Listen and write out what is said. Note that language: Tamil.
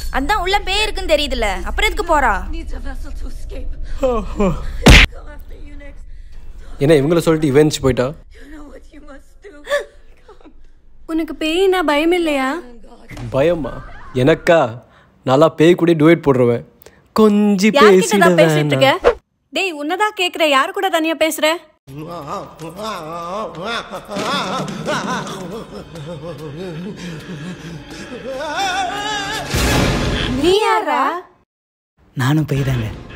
அதான் உள்ள பேய் இருக்குன்னு தெரியுதுல்ல அப்புறம் எதுக்கு போறா Needs a vessel to escape. Go after you next. என்ன இவங்கள சொல்லிட்டு இவென்ச் போயிட்டா You know what you must do. உனக்கு பேய்னா பயம் இல்லையா பயமா எனக்கா நல்லா பேய் கூட டுவேட் போடுறவன் கொஞ்சி யார்கிட்ட தான் பேசிட்டு இருக்க பேசிடுவேன் டேய் உன்னதான் கேக்குற யாரு கூட தனியா பேசுற நீ யாரா நானும் போய் தாங்க